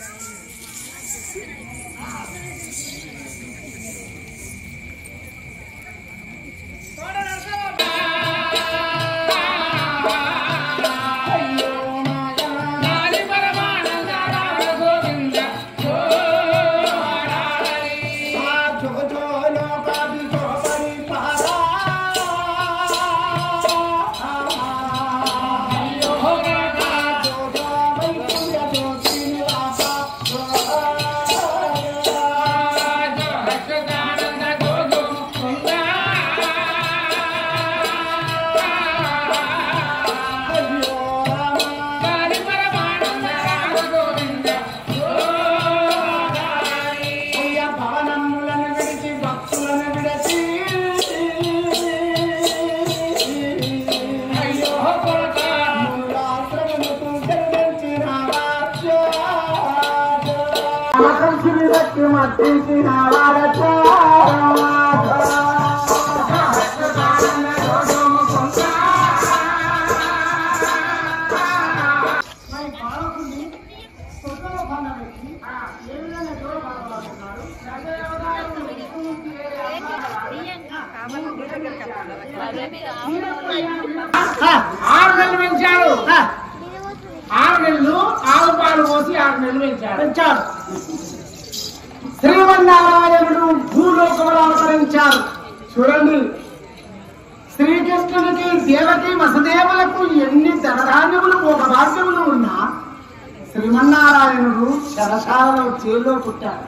భవనములను విడిచి భక్తులను విడచి మూలాశ్రమముకు జన్మించిన రాక్షసుని వ్యక్తి మట్టించిన వాడచా మరి బాలకుని స్వర్గంలో పొందబెట్టి ఏ విధంగా చూడబడబడుతున్నాడు దశయోగాలను విష్ణుమూర్తి వేరే ఆరు నెలలు పెంచాడు ఆరు నెలలు ఆవు పాలు పోసి ఆరు నెలలు పెంచాడు పెంచాడు శ్రీమన్నారాయణుడు భూలోకంలో అవతరించారు చూడండి శ్రీకృష్ణునికి దేవకి వసుదేవులకు ఎన్ని ధనధాన్యములు ఒక భాగ్యములు ఉన్నా శ్రీమన్నారాయణుడు శరశాలలో చేలో పుట్టాడు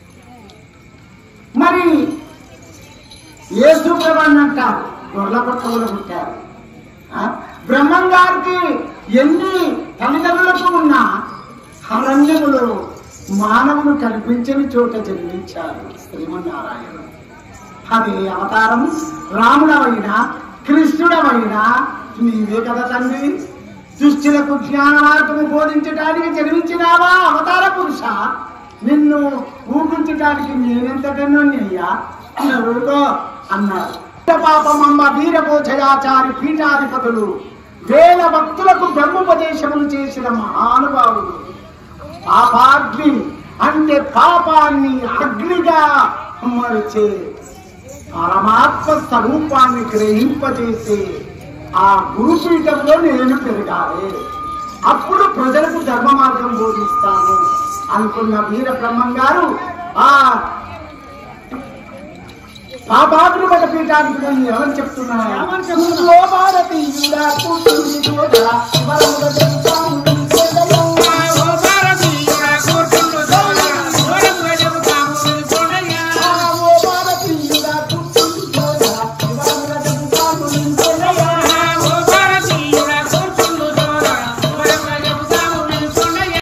మరి యేసుప్రభాన్ని అంటారు గొర్రెల పట్టములు పుట్టారు ఆ? బ్రహ్మం గారికి ఎన్ని తల్లిదండ్రులకు ఉన్నా అరణ్యములో మానవులు కల్పించని చోట జన్మించారు శ్రీమన్నారాయణుడు అదే అవతారం రాముడవైనా కృష్ణుడవైనా నీవే కదా తండ్రి దుష్టులకు జ్ఞాన మార్గము బోధించడానికి జన్మించినావా అవతార పురుష నిన్ను ఊపించడానికి నేనెంతటన్నో అయ్యా ఊరుకో అన్నారు పాపమమ్మ వీరభోజయాచారి పీఠాధిపతులు వేల భక్తులకు బ్రహ్మోపదేశములు చేసిన మహానుభావుడు పాపాగ్ని అంటే పాపాన్ని అగ్నిగా మరిచే పరమాత్మ స్వరూపాన్ని గ్రహింపజేసే ఆ గురుపీఠంలో నేను పెరగాలి అప్పుడు ప్రజలకు ధర్మ మార్గం బోధిస్తాను అనుకున్న వీర బ్రహ్మం గారు ఆ పాపాగ్ని పద పీఠానికి పోయి ఎవరు చెప్తున్నారు భారతీయుడా కూర్చుని చూడరా, వరముల తెలుసా